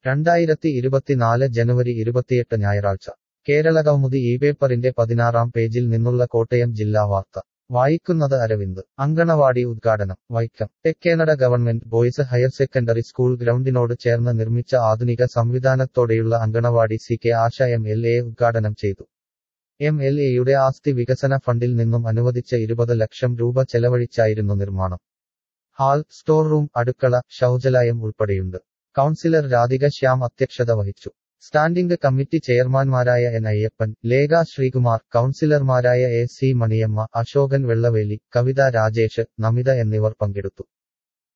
രണ്ടായിരത്തി ഇരുപത്തിനാല് ജനുവരി ഇരുപത്തിയെട്ട് ഞായറാഴ്ച കേരള കൗമുദി ഈ പേപ്പറിന്റെ പതിനാറാം പേജിൽ നിന്നുള്ള കോട്ടയം ജില്ലാ വാർത്ത വായിക്കുന്നത് അരവിന്ദ് അങ്കണവാടി ഉദ്ഘാടനം Vaikom Thekkenada government boys higher secondary school ഗ്രൗണ്ടിനോട് ചേർന്ന് നിർമ്മിച്ച ആധുനിക സംവിധാനത്തോടെയുള്ള anganwadi C K Asha M L A ഉദ്ഘാടനം ചെയ്തു എം എൽ എയുടെ ആസ്തി വികസന ഫണ്ടിൽ നിന്നും അനുവദിച്ച ഇരുപത് ലക്ഷം രൂപ ചെലവഴിച്ചായിരുന്നു നിർമ്മാണം ഹാൾ സ്റ്റോർ റൂം അടുക്കള ശൗചാലയം ഉൾപ്പെടെയുണ്ട് കൗൺസിലർ രാധിക ശ്യാം അധ്യക്ഷത വഹിച്ചു സ്റ്റാൻഡിംഗ് കമ്മിറ്റി ചെയർമാൻമാരായ എൻ അയ്യപ്പൻ ലേഖ ശ്രീകുമാർ കൗൺസിലർമാരായ എ സി മണിയമ്മ അശോകൻ വെള്ളവേലി കവിത രാജേഷ് നമിത എന്നിവർ പങ്കെടുത്തു